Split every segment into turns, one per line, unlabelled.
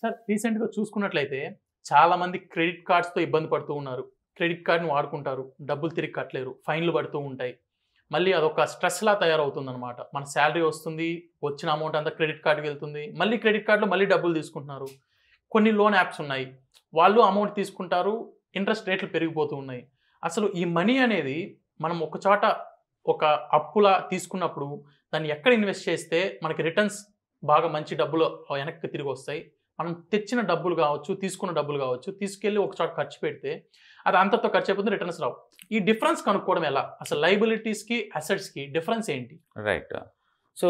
Sir రీసెంట్గా చూసుకున్నట్లయితే చాలా మంది క్రెడిట్ కార్డ్స్తో ఇబ్బంది పడుతూ ఉన్నారు క్రెడిట్ కార్డ్ని వాడుకుంటారు డబ్బులు తిరిగి కట్టలేరు ఫైన్లు పడుతూ ఉంటాయి మళ్ళీ అదొక స్ట్రెస్లా తయారవుతుంది అనమాట మన శాలరీ వస్తుంది వచ్చిన అమౌంట్ అంతా క్రెడిట్ కార్డుకి వెళ్తుంది మళ్ళీ క్రెడిట్ కార్డులో మళ్ళీ డబ్బులు తీసుకుంటున్నారు కొన్ని లోన్ యాప్స్ ఉన్నాయి వాళ్ళు అమౌంట్ తీసుకుంటారు ఇంట్రెస్ట్ రేట్లు పెరిగిపోతూ ఉన్నాయి అసలు ఈ మనీ అనేది మనం ఒక చోట ఒక అప్పులా తీసుకున్నప్పుడు దాన్ని ఎక్కడ ఇన్వెస్ట్ చేస్తే మనకి రిటర్న్స్ బాగా మంచి డబ్బులు వెనక్కి తిరిగి వస్తాయి మనం తెచ్చిన డబ్బులు కావచ్చు తీసుకున్న డబ్బులు కావచ్చు తీసుకెళ్ళి ఒక చోట ఖర్చు పెడితే అది అంతతో ఖర్చు అయిపోతుంది రిటర్న్స్ రావు ఈ డిఫరెన్స్ కనుక్కోవడం ఎలా అసలు లైబిలిటీస్కి అసెట్స్కి డిఫరెన్స్ ఏంటి
right so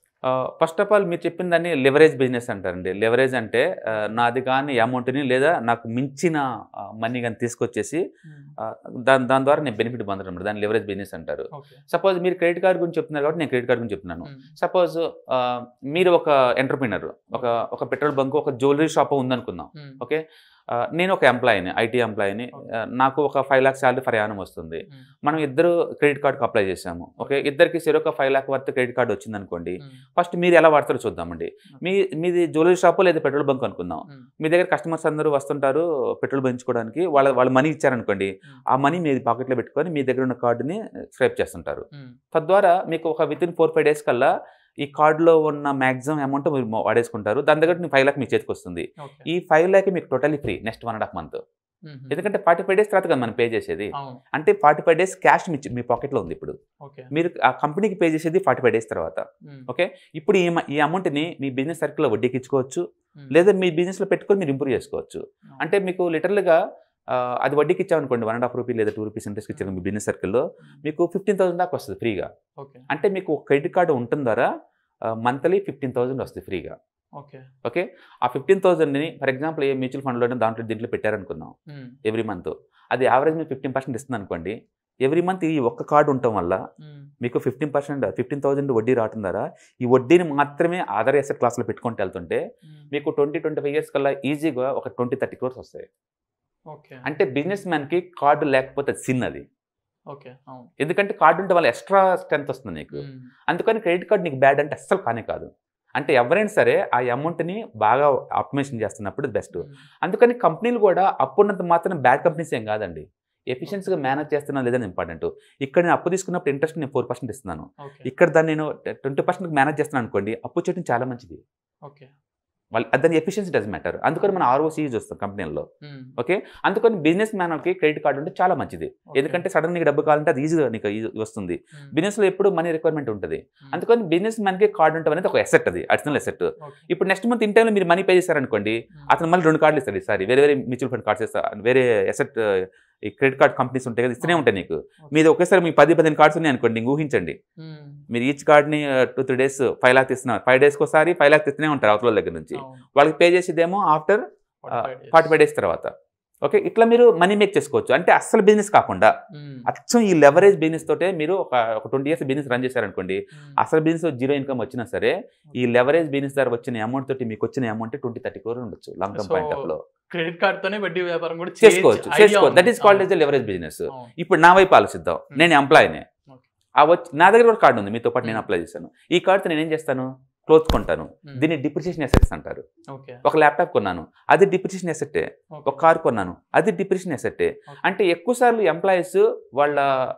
first of all మీరు చెప్పిన దాన్ని లెవరేజ్ బిజినెస్ అంటారండి లెవరేజ్ అంటే ఆ, నాది కానీ అమౌంట్ని లేదా నాకు మించిన మనీ కానీ తీసుకొచ్చేసి ఆ, దాని దాని ద్వారా నేను బెనిఫిట్ పొందడం అన్నమాట. దాన్ని లెవరేజ్ బిజినెస్ అంటారు
ఓకే
సపోజ్ మీరు క్రెడిట్ కార్డ్ గురించి చెప్తున్నారు కాబట్టి నేను క్రెడిట్ కార్డ్ గురించి చెప్తున్నాను సపోజ్ మీరు ఒక ఎంటర్ప్రినర్ ఒక ఒక పెట్రోల్ బంక్ ఒక జ్యువెలరీ షాప్ ఉందనుకుందాం ఓకే ఆ, నేను ఒక ఎంప్లాయీని ఐటీ ఎంప్లాయీని ఆ, నాకు ఒక ఫైవ్ ల్యాక్స్ శాలరీ ప్రయాణం వస్తుంది మనం ఇద్దరు క్రెడిట్ కార్డ్కి అప్లై చేసాము ఓకే ఇద్దరికి సరే ఒక five lakh worth credit card వచ్చింది అనుకోండి ఫస్ట్ మీరు ఎలా వాడతారో చూద్దామండి మీ మీది జ్యువెలరీ షాప్ లేదా పెట్రోల్ బంక్ అనుకుందాం మీ దగ్గర కస్టమర్స్ అందరూ వస్తుంటారు పెట్రోల్ పెంచుకోవడానికి వాళ్ళ వాళ్ళు మనీ ఇచ్చారనుకోండి ఆ మనీ మీ పాకెట్లో పెట్టుకొని మీ దగ్గర ఉన్న కార్డుని స్క్రైప్ చేస్తుంటారు తద్వారా మీకు ఒక with in four five days కల్లా ఈ కార్డులో ఉన్న మ్యాక్సిమం అమౌంట్ మీరు వాడేసుకుంటారు దాని దగ్గర ఫైవ్ ల్యాక్ మీ చేతికి వస్తుంది
ఓకే
ఈ ఫైవ్ ల్యాక్ మీకు totally free next one and half month ఎందుకంటే ఫార్టీ ఫైవ్ డేస్ తర్వాత కదా మనం పే చేసేది
అవును
అంటే ఫార్టీ ఫైవ్ డేస్ క్యాష్ మీ మీ పాకెట్లో ఉంది ఇప్పుడు
ఓకే
మీరు ఆ కంపెనీకి పే చేసేది ఫార్టీ ఫైవ్ డేస్ తర్వాత ఓకే ఇప్పుడు ఈ మ- ఈ అమౌంట్ని మీ బిజినెస్ సర్కిల్లో వడ్డీకి ఇచ్చుకోవచ్చు లేదా మీ బిజినెస్లో పెట్టుకొని మీరు ఇంప్రూవ్ చేసుకోవచ్చు అంటే మీకు లిటరల్గా అది వడ్డీకి ఇచ్చామనుకోండి వన్ అండ్ హాఫ్ రూపీ లేదా టూ రూపీస్ ఇంట్రెస్ట్ ఇచ్చారు మీ బిజినెస్ సర్కిల్లో మీకు ఫిఫ్టీన్ థౌసండ్ దాకా వస్తుంది ఫ్రీగా
ఓకే
అంటే మీకు క్రెడిట్ కార్డు ఉంటుంది ద్వారా మంత్లీ ఫిఫ్టీన్ థౌసండ్ వస్తుంది ఫ్రీగా
ఓకే
ఓకే ఆ ఫిఫ్టీన్ థౌసండ్ని ఫర్ ఎగ్జాంపుల్ ఏ మ్యూచువల్ ఫండ్లో దాంట్లో దీంట్లో పెట్టారనుకుందాం ఎవ్రీ మంత్ అది యావరేజ్ మీకు ఫిఫ్టీన్ పర్సెంట్ ఇస్తుంది అనుకోండి ఎవ్రీ మంత్ ఈ ఒక్క కార్డు ఉండటం వల్ల మీకు ఫిఫ్టీన్ పర్సెంట్ ఫిఫ్టీన్ థౌసండ్ వడ్డీ రావటం ద్వారా ఈ వడ్డీని మాత్రమే ఆధార్ ఎసెట్ క్లాస్లో పెట్టుకుంటూ వెళ్తుంటే మీకు ట్వంటీ ట్వంటీ ఫైవ్ ఇయర్స్ కల్లా ఈజీగా ఒక ట్వంటీ థర్టీ క్రోర్స్ వస్తాయి
ఓకే
అంటే బిజినెస్ మ్యాన్కి కార్డు లేకపోతే అది సిన్ అది
ఓకే అవును
ఎందుకంటే కార్డు ఉంటే వాళ్ళ ఎక్స్ట్రా స్ట్రెంత్ వస్తుంది నీకు అందుకని క్రెడిట్ కార్డ్ నీకు బ్యాడ్ అంటే అస్సలు కానే కాదు అంటే ఎవరైనా సరే ఆ అమౌంట్ని బాగా ఆప్టిమేషన్ చేస్తున్నప్పుడు బెస్ట్ అందుకని కంపెనీలు కూడా అప్పున్నంత మాత్రం బ్యాడ్ కంపెనీస్ ఏం కాదండి ఎఫిషియన్సీగా మేనేజ్ చేస్తున్నా లేదని ఇంపార్టెంట్ ఇక్కడ నేను అప్పు తీసుకున్నప్పుడు ఇంట్రెస్ట్ నేను ఫోర్ పర్సెంట్ ఇస్తున్నాను
ఓకే
ఇక్కడ దాన్ని నేను ట్వంటీ పర్సెంట్ మేనేజ్ చేస్తున్నాను అనుకోండి అప్పు చేయడం చాలా మంచిది
ఓకే
వాళ్ళు దాని ఎఫిషియన్సీ డస్ మ్యాటర్ అందుకని మనం ఆర్ఓసీ చూస్తాం కంపెనీల్లో ఓకే అందుకని బిజినెస్ మ్యాన్కి క్రెడిట్ కార్డు ఉంటే చాలా మంచిది ఎందుకంటే సడన్ నీకు డబ్బు కావాలంటే అది ఈజీగా నీకు easy వస్తుంది బిజినెస్లో ఎప్పుడు మనీ రిక్వైర్మెంట్ ఉంటుంది అందుకని బిజినెస్ మ్యాన్కి కార్డు ఉండటం అనేది ఒక ఎసెట్ అది అడిషనల్ ఎసెట్ ఇప్పుడు నెక్స్ట్ మంత్ ఇంటర్లో మీరు మనీ పే చేశారనుకోండి అతను మళ్ళీ రెండు కార్డులు ఇస్తాడు ఈసారి వేరే వేరే మ్యూచువల్ ఫండ్ కార్డ్స్ ఇస్తారు వేరే ఎసెట్ ఈ క్రెడిట్ కార్డ్ కంపెనీస్ ఉంటాయి కదా ఇస్తూనే ఉంటాయి నీకు మీది ఒకేసారి మీ పది పదిహేను కార్డ్స్ ఉన్నాయి అనుకోండి ఇంక ఊహించండి మీరు ఈచ్ కార్డ్ని two three days five lakh ఇస్తున్నారు ఫైవ్ డేస్కి ఒకసారి ఫైవ్ లాక్ ఇస్తూనే ఉంటారు అవతల వాళ్ళ దగ్గర నుంచి వాళ్ళకి పే చేసేదేమో ఆఫ్టర్ ఫార్టీ ఫైవ్ డేస్ తర్వాత ఓకే ఇట్లా మీరు మనీ మేక్ చేసుకోవచ్చు అంటే అస్సలు బిజినెస్ కాకుండా అచ్చం ఈ లెవరేజ్ బిజినెస్ తోటే మీరు ఒక ఒక ట్వంటీ ఇయర్స్ బిజినెస్ రన్ చేశారనుకోండి అసలు బిజినెస్ జీరో ఇన్కమ్ వచ్చినా సరే ఈ లెవరేజ్ బిజినెస్ ద్వారా వచ్చిన అమౌంట్ తోటి మీకు వచ్చిన అమౌంట్ ట్వంటీ థర్టీ క్రోర్ ఉండొచ్చు long term
So,
point of లో
క్రెడిట్ కార్డ్ తోనే వడ్డీ వ్యాపారం కూడా
చేసుకోవచ్చు చేసుకోవచ్చు that is called as leverage business ఇప్పుడు నా వైపు ఆలోచిద్దాం నేను ఎంప్లాయీనే
Okay.
ఆ వచ్చి నా దగ్గర కూడా కార్డు ఉంది మీతో పాటు నేను అప్లై చేశాను ఈ కార్డుతో నేను ఏం చేస్తాను క్లోత్స్ కొంటాను దీన్ని డిప్రిషియేషన్ ఎసెట్స్ అంటారు
ఓకే
ఒక ల్యాప్టాప్ కొన్నాను అది డిప్రిషియేషన్ ఎసెట్టే ఒక కార్ కొన్నాను అది డిప్రిషన్ ఎసెట్టే
Okay.
అంటే ఎక్కువ సార్లు ఎంప్లాయీస్ వాళ్ళ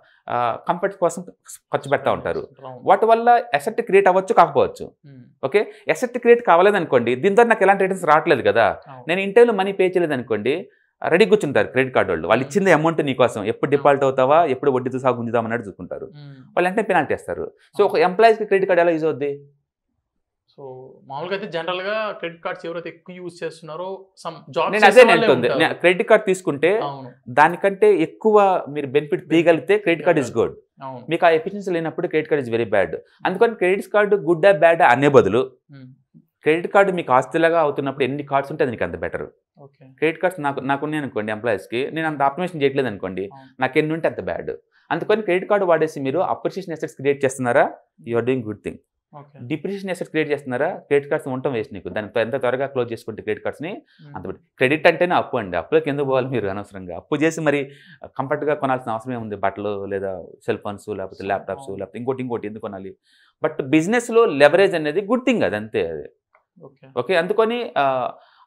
కంఫర్ట్ కోసం ఖర్చు పెడతా ఉంటారు వాటి వల్ల ఎసెట్ క్రియేట్ అవ్వచ్చు కాకపోవచ్చు ఓకే ఎసెట్ క్రియేట్ కావాలేదనుకోండి దీని ద్వారా నాకు ఎలాంటి రిటర్న్స్ రావట్లేదు కదా నేను ఇంటర్వ్యూలో మనీ పే చేయలేదు అనుకోండి రెడీ కూర్చుంటారు క్రెడిట్ కార్డు వాళ్ళు వాళ్ళు ఇచ్చింది అమౌంట్ నీకోసం ఎప్పుడు డిపాజిట్ అవుతావా ఎప్పుడు వడ్డీతో సాగు ఉంచుదాం అన్నట్టు చూసుకుంటారు వాళ్ళు వెంటనే పెనాల్టీ వేస్తారు సో ఒక ఎంప్లాయీస్కి క్రెడిట్ కార్డు ఎలా యూజ్ అవుద్ది
సో మామూలుగా అయితే జనరల్ గా క్రెడిట్ కార్డ్స్ ఎవరైతే ఎక్కువ యూజ్ చేస్తున్నారో సమ్ జాబ్
నేను అదే నేర్పుతుంది క్రెడిట్ కార్డ్ తీసుకుంటే
అవును
దానికంటే ఎక్కువ మీరు బెనిఫిట్ తీయగలిగితే క్రెడిట్ కార్డ్ ఇస్ గుడ్
అవును
మీకు ఆ ఎఫిషియన్సీ లేనప్పుడు credit card is very bad అందుకని క్రెడిట్ కార్డు గుడ్ ఆ బ్యాడ్ అనే బదులు క్రెడిట్ కార్డు మీకు ఆస్తిలాగా అవుతున్నప్పుడు ఎన్ని కార్డ్స్ ఉంటే అది నీకు అంత బెటర్
ఓకే
క్రెడిట్ కార్డ్స్ నాకు నాకున్నాయి అనుకోండి ఎంప్లాయీస్కి నేను అంత ఆప్టిమేషన్ చేయట్లేదు అనుకోండి
అవును.
నాకు ఎన్ని ఉంటే అంత బ్యాడ్ అందుకని క్రెడిట్ కార్డు వాడేసి మీరు అప్రిషియేషన్ ఎసెట్స్ క్రియేట్ చేస్తున్నారా you are doing good thing
okay
depreciation assets create చేస్తున్నారా క్రెడిట్ కార్డ్స్ ఉండటం వేస్ట్ నీకు దాని ఎంత త్వరగా క్లోజ్ చేసుకుంటే క్రెడిట్ కార్డ్స్ని అంత క్రెడిట్ అంటేనే అప్పు అండి అప్పులోకి ఎందుకు పోవాలి మీరు అనవసరంగా అప్పు చేసి మరి కంఫర్ట్గా కొనాల్సిన అవసరం ఏముంది బట్టలు లేదా సెల్ ఫోన్స్ లేకపోతే ల్యాప్టాప్స్ లేకపోతే ఇంకోటి ఇంకోటి ఎందుకు కొనాలి బట్ బిజినెస్లో లెవరేజ్ అనేది గుడ్ థింగ్ అది అంతే అది
ఓకే
ఓకే అందుకని ఆ,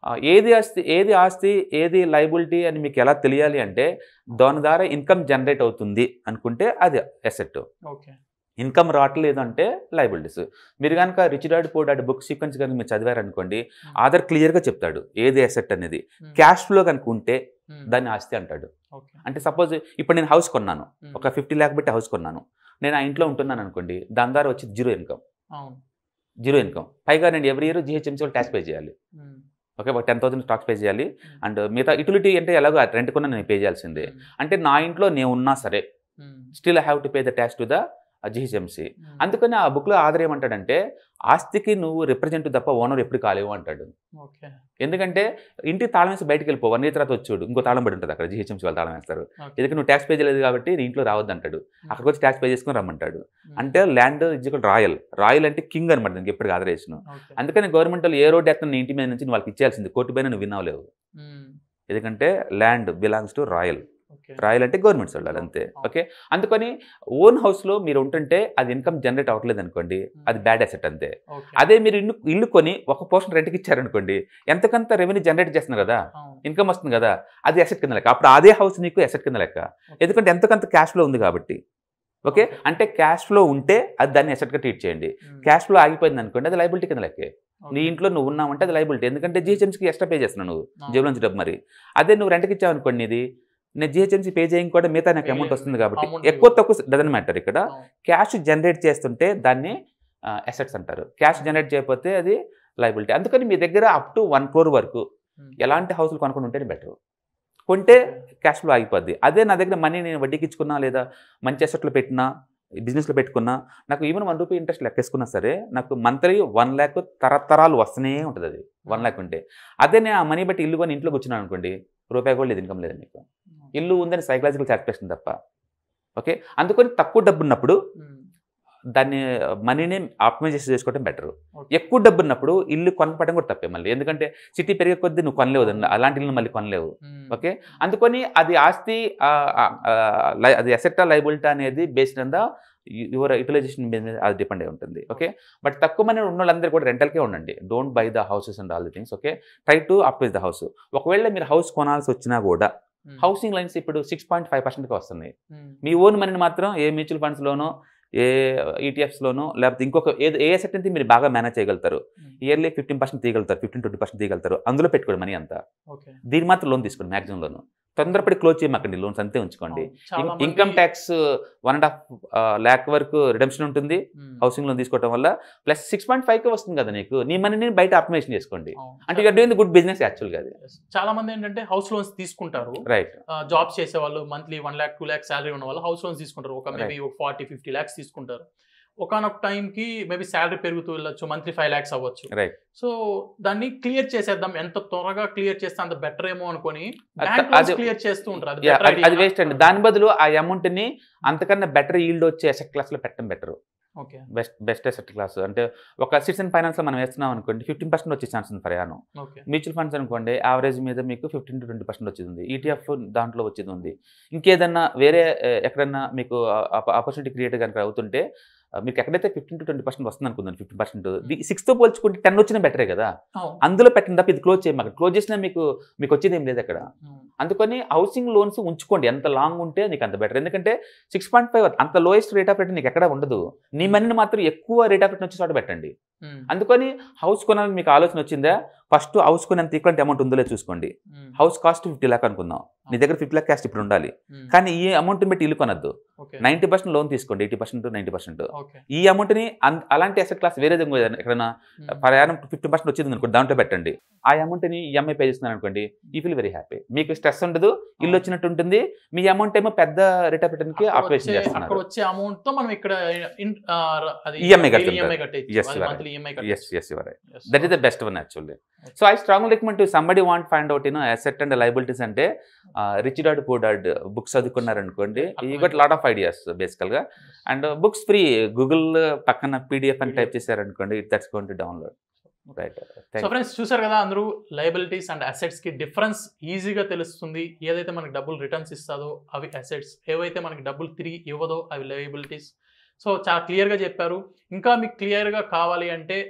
ఆ, ఏది ఆస్తి ఏది ఆస్తి ఏది లైబిలిటీ అని మీకు ఎలా తెలియాలి అంటే దాని ద్వారా ఇన్కమ్ జనరేట్ అవుతుంది అనుకుంటే అది అసెట్
ఓకే
ఇన్కమ్ రావట్లేదు అంటే లైబిలిటీస్ మీరు కనుక Rich dad poor Dad book sequence కనుక మీరు చదివారనుకోండి ఆధార్ క్లియర్గా చెప్తాడు ఏది అసెట్ అనేది క్యాష్ ఫ్లో కనుక ఉంటే దాన్ని ఆస్తి అంటాడు
ఓకే
అంటే సపోజ్ ఇప్పుడు నేను హౌస్ కొన్నాను ఒక ఫిఫ్టీ ల్యాక్ పెట్టి హౌస్ కొన్నాను నేను ఆ ఇంట్లో ఉంటున్నాను అనుకోండి దాని ద్వారా వచ్చి జీరో ఇన్కమ్
అవును
జీరో ఇన్కమ్ పైగా నేను ఎవ్రీ ఇయర్ జిహెచ్ఎంసీ వాళ్ళు ట్యాక్స్ పే చేయాలి
ఉమ్.
ఓకే ఒక టెన్ థౌసండ్ స్టాక్స్ పే చేయాలి అండ్ మిగతా యూటిలిటీ అంటే ఎలాగో రెంట్ కొన్నా నేను పే చేయాల్సిందే అంటే నా ఇంట్లో నేను ఉన్నా సరే
um.
Still I have to pay the tax to the GHMC
um.
అందుకని ఆ బుక్లో ఆధార్ ఏమంటాడంటే ఆస్తికి నువ్వు రిప్రజెంట్ తప్ప ఓనర్ ఎప్పుడు కాలేవు అంటాడు
ఓకే
ఎందుకంటే ఇంటి తాళం వేసి బయటికి వెళ్ళిపో వన్ ఇయర్ తర్వాత వచ్చాడు ఇంకో తాళం పడి ఉంటుంది అక్కడ జిహెచ్ఎంసీ వాళ్ళు తాళం వేస్తారు
ఓకే.
ఎందుకంటే నువ్వు ట్యాక్స్ పే చేయలేదు కాబట్టి నీ ఇంట్లో రావద్దు అంటాడు అక్కడికి వచ్చి ట్యాక్స్ పే చేసుకొని రమ్మంటాడు
ఉమ్.
అంటే ల్యాండ్ ఇజ్జికల్ రాయల్ రాయల్ అంటే కింగ్ అనమాట దీనికి ఎప్పుడు ఆదరేషన్
ఓకే.
అందుకని గవర్నమెంట్ వాళ్ళు ఏ రోడ్ ఎక్కడ నీ ఇంటి మీద నుంచి నువ్వు వాళ్ళకి ఇచ్చేయాల్సింది కోర్టు పైన నువ్వు విన్నావులేవు
ఉమ్.
ఎందుకంటే land belongs to royal
okay.
Royal అంటే గవర్నమెంట్ వాళ్ళు అంతే ఓకే అందుకని ఓన్ హౌస్లో మీరు ఉంటుంటే అది ఇన్కమ్ జనరేట్ అవ్వట్లేదు అనుకోండి అది బ్యాడ్ అసెట్ అంతే
ఓకే.
అదే మీరు ఇల్లు ఇల్లు కొని ఒక పోర్షన్ రెంట్కి ఇచ్చారనుకోండి ఎంతకంత రెవెన్యూ జనరేట్ చేస్తున్నారు కదా
అవును.
ఇన్కమ్ వస్తుంది కదా అది అసెట్ కింద లెక్క అప్పుడు అదే హౌస్ నీకు అసెట్ కింద లెక్క ఎందుకంటే ఎంతకంత క్యాష్ ఫ్లో ఉంది కాబట్టి ఓకే
Okay.
అంటే క్యాష్ ఫ్లో ఉంటే అది దాన్ని అసెట్గా ట్రీట్ చేయండి
ఉమ్.
క్యాష్ ఫ్లో ఆగిపోయింది అనుకోండి అది లైబిలిటీ కింద లెక్కే
ఓకే.
నీ ఇంట్లో నువ్వు ఉన్నావంటే అది లైబిలిటీ ఎందుకంటే జిహెచ్ఎంసీకి ఎక్స్ట్రా పే చేస్తున్నావు నువ్వు
అవును.
జేబులో నుంచి డబ్బు మరి అదే నువ్వు రెంట్కి ఇచ్చావు అనుకోండి ఇది నేను జిహెచ్ఎంసీ పే చేయడం కూడా మిగతా నాకు
Pay
అమౌంట్
లేదు.
వస్తుంది కాబట్టి
Amount
ఎక్కువ
లేదు.
తక్కువ డజన్ మ్యాటర్ ఇక్కడ
అవును.
క్యాష్ జనరేట్ చేస్తుంటే దాన్ని అసెట్స్ అంటారు క్యాష్ జనరేట్ చేయకపోతే అది లైబిలిటీ అందుకని మీ దగ్గర అప్ టు వన్ క్రోర్ వరకు
ఉమ్.
ఎలాంటి హౌస్లు కొనుక్కొని ఉంటేనే బెటర్ కొంటే క్యాష్ ఫ్లో ఆగిపోద్ది అదే నా దగ్గర మనీ నేను వడ్డీకి ఇచ్చుకున్నా లేదా మంచి అసెట్లు పెట్టినా బిజినెస్లో పెట్టుకున్నా నాకు ఈవెన్ వన్ రూపీ ఇంట్రెస్ట్ లెక్కేసుకున్నా సరే నాకు మంత్లీ వన్ ల్యాక్ తరతరాలు వస్తూనే ఉంటుంది అది వన్ ల్యాక్ ఉంటే అదే నేను ఆ మనీ బట్టి ఇల్లు కొని ఇంట్లో కూర్చున్నాను అనుకోండి రూపాయి కూడా లేదు ఇన్కమ్ లేదు నీకు ఇల్లు ఉందని సైకలాజికల్ సాటిస్ఫాక్షన్ తప్ప ఓకే అందుకని తక్కువ డబ్బు ఉన్నప్పుడు
ఉమ్.
దాన్ని మనీని ఆప్టిమైజేషన్ చేసుకోవడం బెటర్
ఓకే.
ఎక్కువ డబ్బు ఉన్నప్పుడు ఇల్లు కొనపడం కూడా తప్పే మళ్ళీ ఎందుకంటే సిటీ పెరిగే కొద్దీ నువ్వు కొనలేవు దాన్ని. అలాంటి ఇల్లు మళ్ళీ కొనలేవు
ఉమ్.
ఓకే అందుకని అది ఆస్తి ఆ, ఆ, ఆ, లై- అది అసెట్ లైబిలిటీ అనేది based on the your utilisation మీద అది డిపెండ్ అయి ఉంటుంది ఓకే బట్ తక్కువ మంది ఉన్న వాళ్ళందరూ కూడా రెంటల్కే ఉండండి don't buy the houses and all the things okay try to appraise the house ఒకవేళ మీరు హౌస్ కొనాల్సి వచ్చినా కూడా
ఉమ్.
హౌసింగ్ లైన్స్ ఇప్పుడు సిక్స్ పాయింట్ ఫైవ్ పర్సెంట్కి వస్తున్నాయి
ఉమ్.
మీ ఓన్ మనీని మాత్రం ఏ మ్యూచువల్ ఫండ్స్లోనో ఏ ఈటీఎఫ్స్లోనో లేకపోతే ఇంకొక ఏదో ఏ అసెట్ అయితే మీరు బాగా మేనేజ్ చేయగలుగుతారు
ఉమ్.
ఇయర్లీ ఫిఫ్టీన్ పర్సెంట్ తీయగలుగుతారు ఫిఫ్టీన్ ట్వంటీ పర్సెంట్ తీయగలుగుతారు అందులో పెట్టుకోండి మనీ అంతా
ఓకే.
దీని మాత్రం లోన్ తీసుకోండి మ్యాక్సిమం లోన్ తొందరపడి క్లోజ్ చేయమాకండి లోన్స్ అంతే ఉంచుకోండి
అవును. చాలా మంది-
income tax one and half lakh వరకు రిడమ్షన్ ఉంటుంది
ఉమ్.
హౌసింగ్ లోన్ తీసుకోవడం వల్ల ప్లస్ సిక్స్ పాయింట్ ఫైవ్కి వస్తుంది కదా నీకు నీ మనీని బయట ఆప్టిమైజేషన్ చేసుకోండి
అవును.
అంటే యూఆర్ డూయింగ్ గుడ్ బిజినెస్ యాక్చువల్గా అది
Yes. చాలా మంది ఏంటంటే హౌస్ లోన్స్ తీసుకుంటారు
రైట్
జాబ్స్ చేసే వాళ్ళు monthly one lakh two lakh salary ఉన్న వాళ్ళు హౌస్ లోన్స్ తీసుకుంటారు ఒక మేబీ ఒక ఫార్టీ ఫిఫ్టీ ల్యాక్స్ తీసుకుంటారు ఒకనొక టైంకి మేబీ శాలరీ పెరుగుతూ వెళ్ళొచ్చు మంత్లీ ఫైవ్ ల్యాక్స్ అవ్వచ్చు
రైట్
సో దాన్ని క్లియర్ చేసేద్దాం ఎంత త్వరగా క్లియర్ చేస్తే అంత బెటర్ ఏమో అనుకొని
అది-
బ్యాంక్
అది-
క్లియర్ చేస్తూ ఉంటారు అది
Yeah,
better
అది-
idea
అది
నా?
వేస్ట్ అండి దాని బదులు ఆ అమౌంట్ని అంతకన్నా బెటర్ ఈల్డ్ వచ్చే అసెట్ క్లాస్లో పెట్టడం better
okay
best best asset class అంటే ఒక సిటిజన్ ఫైనాన్స్లో మనం వేస్తున్నాం అనుకోండి ఫిఫ్టీన్ పర్సెంట్ వచ్చే ఛాన్స్ ఉంది ప్రయాణం
ఓకే
మ్యూచువల్ ఫండ్స్ అనుకోండి యావరేజ్ మీద మీకు ఫిఫ్టీన్ టు ట్వంటీ పర్సెంట్ వచ్చేది ఉంది ఈటీఎఫ్ దాంట్లో వచ్చేది ఉంది ఇంకేదన్నా వేరే ఏ, ఎక్కడన్నా మీకు ఆపర్చునిటీ క్రియేట్ కనుక అవుతుంటే ఆ, మీకు ఎక్కడైతే ఫిఫ్టీన్ టు ట్వంటీ పర్సెంట్ వస్తుంది అనుకుందాం ఫిఫ్టీన్ పర్సెంట్ సిక్స్తో పోల్చుకుంటే టెన్ వచ్చినా బెటరే కదా
అవును.
అందులో పెట్టిన తప్ప ఇది క్లోజ్ చేయమాక క్లోజ్ చేసినా మీకు మీకు వచ్చేది ఏం లేదు అక్కడ
అవును.
అందుకని హౌసింగ్ లోన్స్ ఉంచుకోండి ఎంత లాంగ్ ఉంటే నీకు అంత బెటర్ ఎందుకంటే సిక్స్ పాయింట్ ఫైవ్ అంత లోయెస్ట్ రేట్ ఆఫ్ రిటర్న్ నీకు ఎక్కడ ఉండదు నీ మనీని మాత్రం ఎక్కువ రేట్ ఆఫ్ రిటర్న్ వచ్చే చోట పెట్టండి
ఉమ్.
అందుకని హౌస్ కొనాలని మీకు ఆలోచన వచ్చిందా ఫస్ట్ హౌస్ కొనేంత ఈక్వల్ అమౌంట్ ఉందో లేదో చూసుకోండి
ఉమ్.
హౌస్ కాస్ట్ ఫిఫ్టీ ల్యాక్ అనుకుందాం నీ దగ్గర ఫిఫ్టీ ల్యాక్ క్యాస్ట్ ఇప్పుడు ఉండాలి
ఉమ్.
కానీ ఈ అమౌంట్ పెట్టి ఇల్లు కొనద్దు
ఓకే
నైంటీ పర్సెంట్ లోన్ తీసుకోండి eighty percent ninety percent
okay
ఈ అమౌంట్ని అన్- అలాంటి అసెట్ క్లాస్ వేరే దగ్గర ఎక్కడైనా
ఉమ్.
ప్రయాణం ఫిఫ్టీ పర్సెంట్ వచ్చింది అనుకోండి దాంట్లో పెట్టండి ఆ అమౌంట్ని ఈఎంఐ పే చేస్తున్నారు అనుకోండి ఈ ఫీల్ వెరీ హ్యాపీ మీకు స్ట్రెస్ ఉండదు ఇల్లు వచ్చినట్టు ఉంటుంది మీ అమౌంట్ ఏమో పెద్ద రేట్ ఆఫ్ రిటర్న్ కి
అక్కడ
ఆపరేషన్
వచ్చే- అక్కడ
చేస్తున్నారు
వచ్చే అమౌంట్ తో మనం ఇక్కడ ఇన్- ఆ, ర- అది
EMI కడుతుంటారు.
ఈఎంఐ కట్టేయచ్చు
Yes, you are
monthly EMI
yes yes your that is the best one actually so I strong recommend to somebody want find out you know asset and liabilities అంటే rich dad poor dad books చదువుకున్నారనుకోండి ఈ got lot of ideas బేసికల్గా and books free Google పక్కన PDF అని type చేశారనుకోండి that's gone to download right
so friends చూసారు కదా అందరూ లయబిలిటీస్ అండ్ అసెట్స్ కి డిఫరెన్స్ ఈజీగా తెలుస్తుంది ఏదైతే మనకి డబ్బులు రిటర్న్స్ ఇస్తుందో అవి అసెట్స్ ఏవైతే మనకి డబ్బులు తిరిగి ఇవ్వదో అవి లయబిలిటీస్ సో చాలా క్లియర్గా చెప్పారు ఇంకా మీకు క్లియర్గా కావాలి అంటే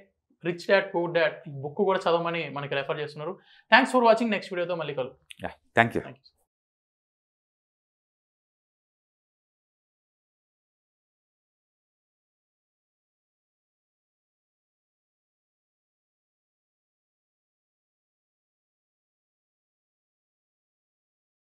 రిచ్ డాడ్ పూర్ డాడ్ ఈ బుక్ కూడా చదవమని మనకి రెఫర్ చేస్తున్నారు థ్యాంక్స్ ఫర్ వాచింగ్ నెక్స్ట్ వీడియోతో మళ్ళీ కలు
థ్యాంక్ యూ
థ్యాంక్ యూ